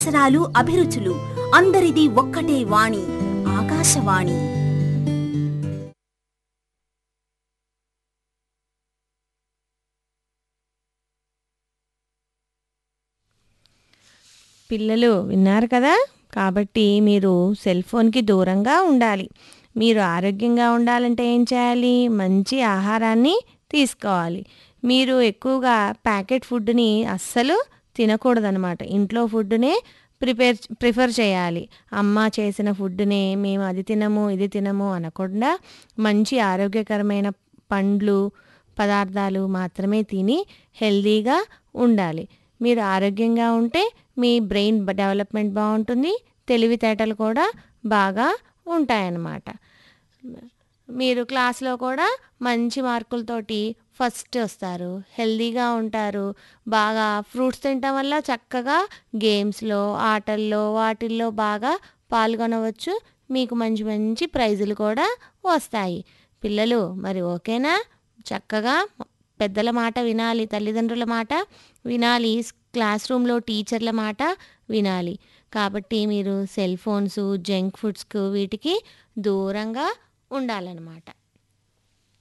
సంవత్సరాలు అభిరుచులు అందరిది ఒక్కటే వాణి ఆకాశవాణి పిల్లలు విన్నారు కదా కాబట్టి మీరు సెల్ ఫోన్కి దూరంగా ఉండాలి మీరు ఆరోగ్యంగా ఉండాలంటే ఏం చేయాలి మంచి ఆహారాన్ని తీసుకోవాలి మీరు ఎక్కువగా ప్యాకెట్ ఫుడ్ని అస్సలు తినకూడదనమాట ఇంట్లో ఫుడ్నే ప్రిపేర్ ప్రిఫర్ చేయాలి అమ్మ చేసిన ఫుడ్నే మేము అది తినము ఇది తినము అనకుండా మంచి ఆరోగ్యకరమైన పండ్లు పదార్థాలు మాత్రమే తిని హెల్దీగా ఉండాలి మీరు ఆరోగ్యంగా ఉంటే మీ బ్రెయిన్ డెవలప్మెంట్ బాగుంటుంది తెలివితేటలు కూడా బాగా ఉంటాయన్నమాట మీరు క్లాస్లో కూడా మంచి మార్కులతోటి ఫస్ట్ వస్తారు హెల్దీగా ఉంటారు బాగా ఫ్రూట్స్ తినటం వల్ల చక్కగా గేమ్స్లో ఆటల్లో వాటిల్లో బాగా పాల్గొనవచ్చు మీకు మంచి మంచి ప్రైజులు కూడా వస్తాయి పిల్లలు మరి ఓకేనా చక్కగా పెద్దల మాట వినాలి తల్లిదండ్రుల మాట వినాలి క్లాస్ రూమ్లో టీచర్ల మాట వినాలి కాబట్టి మీరు సెల్ ఫోన్స్ జంక్ ఫుడ్స్కు వీటికి దూరంగా ఉండాలన్నమాట